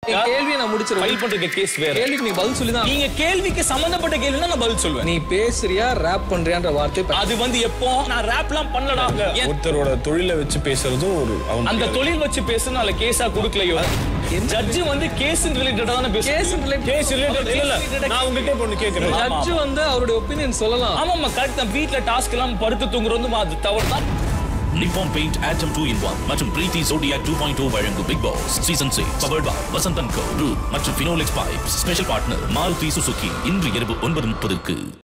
என் கேள்வியை நான் முடிச்சிருவேன் ஃபைல் பண்ற கேஸ் வேற கேள்விக்கு நீ பதில் சொல்லி தான் நீங்க கேள்விக்கு சம்பந்தப்பட்ட கேள்வினா நான் பதில் சொல்வேன் நீ பேசுறியா ரேப் பண்றியான்ற வார்த்தை பே- அது வந்து எப்போ நான் ரேப்லாம் பண்ணலடா ஏன் ஒருத்தரோட தொழிலை வச்சு பேசுறதும் ஒரு அவங்க அந்த தொழில் வச்சு பேசணும் அதுல கேஸா கொடுக்கலையோ ஜட்ஜ் வந்து கேஸ் ரிலேட்டடா தானே கேஸ் பேசும் related- கேஸ் ரிலேட்டட் இல்ல இல்ல நான் உங்ககிட்ட இப்ப ஒண்ணு கேக்குறேன் ஜட்ஜ் வந்து அவருடைய ஒப்பீனியன் சொல்லலாம் ஆமாம்மா கரெக்ட் தான் வீட்ல டாஸ்க் எல்லாம் படுத்து தூங்குறது அது தவறு தான் Nippon Paint atom two in one மற்றும் Preethi Zodiac two point two வழங்கும் Bigg Boss season six powered by Vasanthan co ரூ மற்றும் Finolex pipes special partner Maruti Suzuki இன்று இரவு ஒன்பது முப்பதுக்கு